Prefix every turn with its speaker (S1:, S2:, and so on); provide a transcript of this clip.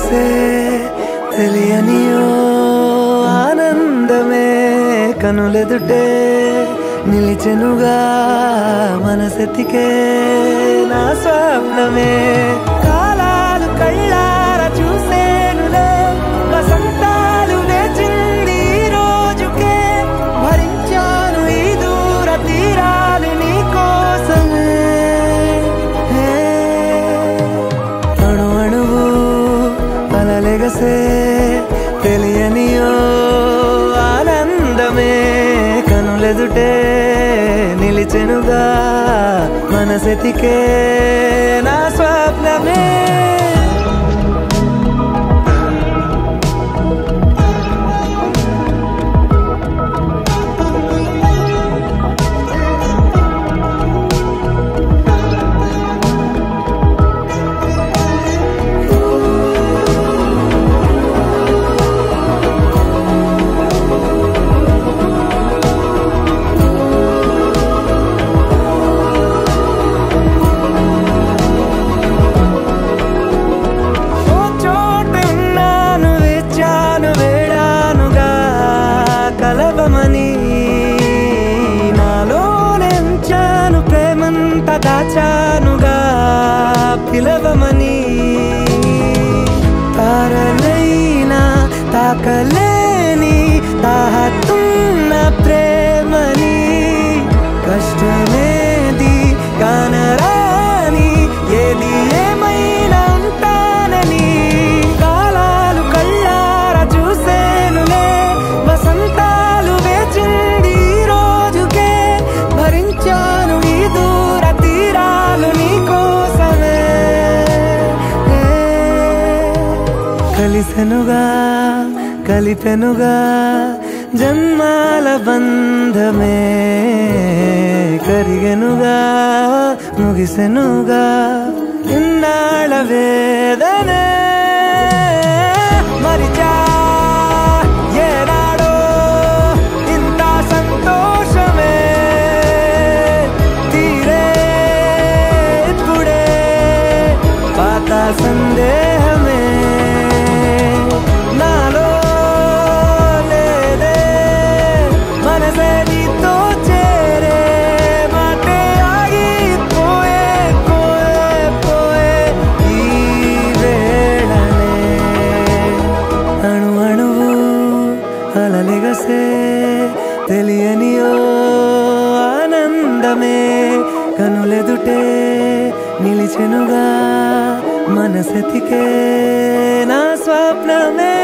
S1: అలలెగసే తెలియనియో ఆనందమే కనులెదుటే నిలిచెనుగా మనసెతికే నా స్వప్నమే కాలాలు కళ్ళార చూసేనులే వసంతాలు వేచింది ఈ రోజుకే భరించాను ఈ దూర తీరాలు నీ కోసమే హే. అణు అణువు అలలెగసే తెలియనియో ఆనందమే కనులెదుటే నిలిచెనుగా మనసెతికే నా స్వప్నమే ఓ చోటున్నాను వేచాను వేడానుగా కలవమని నాలో నెంచాను ప్రేమంత దాచానుగా పిలవమని తారలైనా తాకలేని తాహతున్న ప్రేమని కష్టమేది కానరాని ఏది ఏమైనా ఉంటానని కాలాలు కళ్ళార చూసేనులే వసంతాలు వేచింది ఈ రోజుకే భరించాను ఈ దూర తీరాలు నీ కోసమే కలిసెనుగా కలిపెనుగా జన్మాల బంధమే కరిగెనుగా ముగిసెనుగా ఇన్నాళ్ళ వేదనే మరిచా ఏనాడో ఇంత సంతోషమే తీరే ఇప్పుడే పాత సందేహమే నాలో లేదే మనసే నీతో చేరే మాటే ఆగిపోయే పోయే పోయే ఈ వేళనే అణు అణువు అలలెగసే తెలియనియో ఆనందమే కనులెదుటే నిలిచెనుగా మనసెతికే నా స్వప్నమే